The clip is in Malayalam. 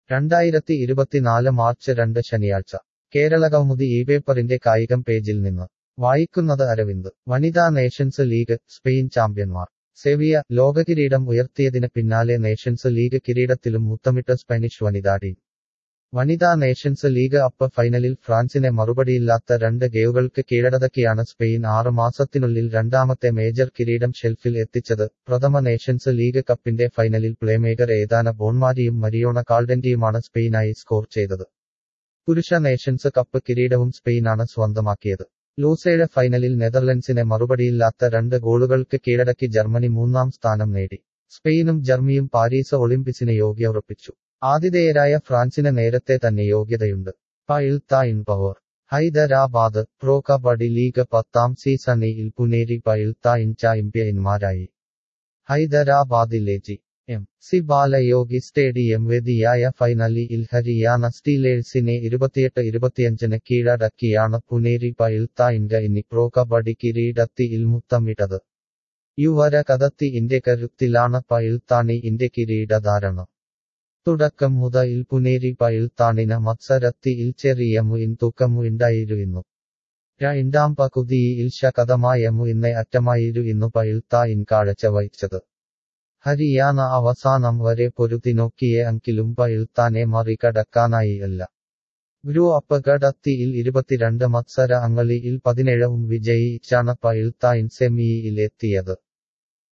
രണ്ടായിരത്തി ഇരുപത്തിനാല് മാർച്ച് രണ്ട് ശനിയാഴ്ച കേരള കൗമുദി ഈ പേപ്പറിന്റെ കായികം പേജിൽ നിന്ന് വായിക്കുന്നത് അരവിന്ദ് വനിതാ നേഷൻസ് ലീഗ് സ്പെയിൻ ചാമ്പ്യന്മാർ സെവിയ ലോകകിരീടം ഉയർത്തിയതിന് പിന്നാലെ നേഷൻസ് ലീഗ് കിരീടത്തിലും മുത്തമിട്ട സ്പാനിഷ് വനിതാ ടീം വനിതാ നേഷൻസ് ലീഗ് അപ്പ് ഫൈനലിൽ ഫ്രാൻസിനെ മറുപടിയില്ലാത്ത രണ്ട് ഗെയുകൾക്ക് കീഴടക്കിയാണ് സ്പെയിൻ ആറ് മാസത്തിനുള്ളിൽ രണ്ടാമത്തെ മേജർ കിരീടം ഷെൽഫിൽ എത്തിച്ചത് പ്രഥമ നേഷൻസ് ലീഗ് കപ്പിന്റെ ഫൈനലിൽ പ്ലേമേക്കർ ഏതാന ബോൺമാരിയും മരിയോണ കാൾഡന്റിയുമാണ് സ്പെയിനായി സ്കോർ ചെയ്തത് പുരുഷ നേഷൻസ് കപ്പ് കിരീടവും സ്പെയിനാണ് സ്വന്തമാക്കിയത് ലൂസേഴ ഫൈനലിൽ നെതർലൻഡ്സിനെ മറുപടിയില്ലാത്ത രണ്ട് ഗോളുകൾക്ക് കീഴടക്കി ജർമ്മനി മൂന്നാം സ്ഥാനം നേടി സ്പെയിനും ജർമ്മനിയും പാരീസ് ഒളിമ്പിക്സിന് യോഗ്യ ഉറപ്പിച്ചു ആതിഥേയരായ ഫ്രാൻസിന് നേരത്തെ തന്നെ യോഗ്യതയുണ്ട് പൈൽ തായിൻ പവർ ഹൈദരാബാദ് പ്രോ കബഡി ലീഗ് പത്താം സീസണിൽ പുനേരി പൈൽ തായിൻ ചാമ്പ്യന്മാരായി ഹൈദരാബാദിലെ G M C Balayogi stadium വേദിയായ ഫൈനലിൽ ഹരിയാന സ്റ്റീലേഴ്സിനെ ഇരുപത്തിയെട്ട് ഇരുപത്തിയഞ്ചിന് കീഴടക്കിയാണ് പുനേരി പൈൽ തായിൻക ഇനി പ്രോ കബഡി കിരീടത്തിൽ മുത്തമിട്ടത് യുവര കതത്തി ഇന്ത്യ കരുത്തിലാണ് പൈൽ താണി ഇന്ത്യ കിരീടധാരണം തുടക്കം മുതൽ പുനേരി പൈൽ താണിന മത്സരത്തിൽ ചെറിയ മുയിൻ തൂക്കമുണ്ടായിരുന്നു രണ്ടാം പകുതിയിൽ ശകതമായ മുയിന്നെ അറ്റമായിരുന്നു പൈൽ തായിൻ കാഴ്ച വഹിച്ചത് ഹരിയാന അവസാനം വരെ പൊരുതി നോക്കിയ എങ്കിലും പൈൽ താനെ മറികടക്കാനായില്ല ഗ്രൂ അപ്പ് ഘടത്തിയിൽ ഇരുപത്തിരണ്ട് മത്സര അങ്ങളിയിൽ പതിനേഴവും വിജയിച്ചാണ് പൈൽ തായിൻ സെമിയിലെത്തിയത്